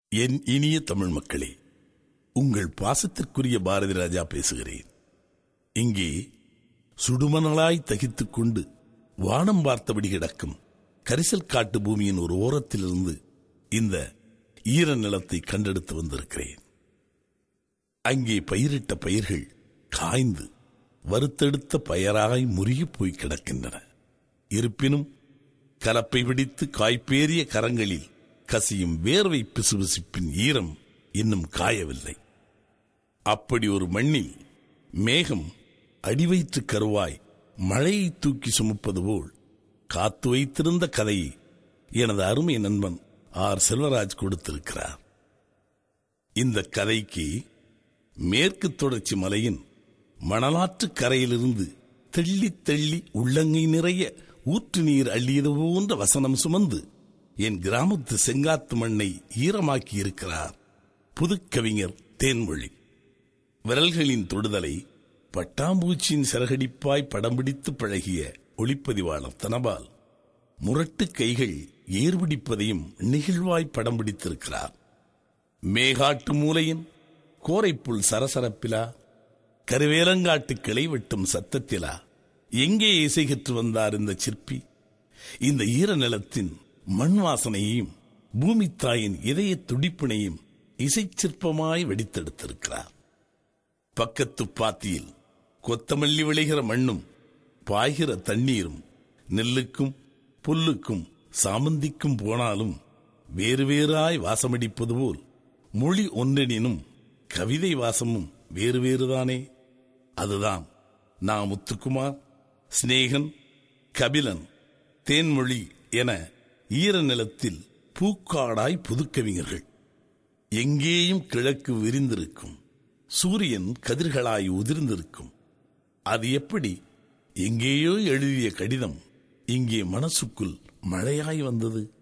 என் இனிய தமிழ் மக்களே உங்கள் பாசத்திற்குரிய பாரதி ராஜா பேசுகிறேன் இங்கே சுடுமணலாய் தகித்துக் கொண்டு வானம் பார்த்தபடி கிடக்கும் கரிசல் காட்டு பூமியின் ஒரு ஓரத்திலிருந்து இந்த ஈர நிலத்தை கண்டெடுத்து வந்திருக்கிறேன் அங்கே பயிரிட்ட பயிர்கள் காய்ந்து வறுத்தெடுத்த பயராய் முருகிப் போய் கிடக்கின்றன இருப்பினும் கலப்பை பிடித்து காய்ப்பேறிய கரங்களில் கசியும் வேர்வை பிசுபிசுப்பின் ஈரம் இன்னும் காயவில்லை அப்படி ஒரு மண்ணில் மேகம் அடிவயிற்று கருவாய் மழையை தூக்கி சுமப்பது போல் காத்து வைத்திருந்த கதையை எனது அருமை நண்பன் ஆர் செல்வராஜ் கொடுத்திருக்கிறார் இந்த கதைக்கு மேற்கு தொடர்ச்சி மலையின் மணலாற்று கரையிலிருந்து தெள்ளி தெள்ளி உள்ளங்கை நிறைய ஊற்று நீர் அள்ளியது போன்ற வசனம் சுமந்து என் கிராமத்து செங்காத்து மண்ணை ஈரமாக்கி இருக்கிறார் புதுக்கவிஞர் தேன்மொழி விரல்களின் தொடுதலை பட்டாம்பூச்சியின் சிறகடிப்பாய் படம் பிடித்து பழகிய ஒளிப்பதிவாளர் தனபால் முரட்டு கைகள் ஏர்பிடிப்பதையும் நெகிழ்வாய் படம் பிடித்திருக்கிறார் மேகாட்டு மூலையின் கோரைப்புல் சரசரப்பிலா கருவேலங்காட்டு கிளை வெட்டும் சத்தத்திலா எங்கே இசைகற்று வந்தார் இந்த சிற்பி இந்த ஈர நிலத்தின் மண் வாசனையையும் பூமி தாயின் இதய துடிப்பினையும் இசைச்சிற்பமாய் வெடித்தெடுத்திருக்கிறார் பக்கத்து பாத்தியில் கொத்தமல்லி விளைகிற மண்ணும் பாய்கிற தண்ணீரும் நெல்லுக்கும் புல்லுக்கும் சாமந்திக்கும் போனாலும் வேறு வேறாய் வாசமடிப்பது போல் மொழி ஒன்றெனினும் கவிதை வாசமும் வேறு வேறுதானே அதுதான் நான் முத்துக்குமார் சிநேகன் கபிலன் தேன்மொழி என ஈர நிலத்தில் பூக்காடாய் புதுக்கவிஞர்கள் எங்கேயும் கிழக்கு விரிந்திருக்கும் சூரியன் கதிர்களாய் உதிர்ந்திருக்கும் அது எப்படி எங்கேயோ எழுதிய கடிதம் இங்கே மனசுக்குள் மழையாய் வந்தது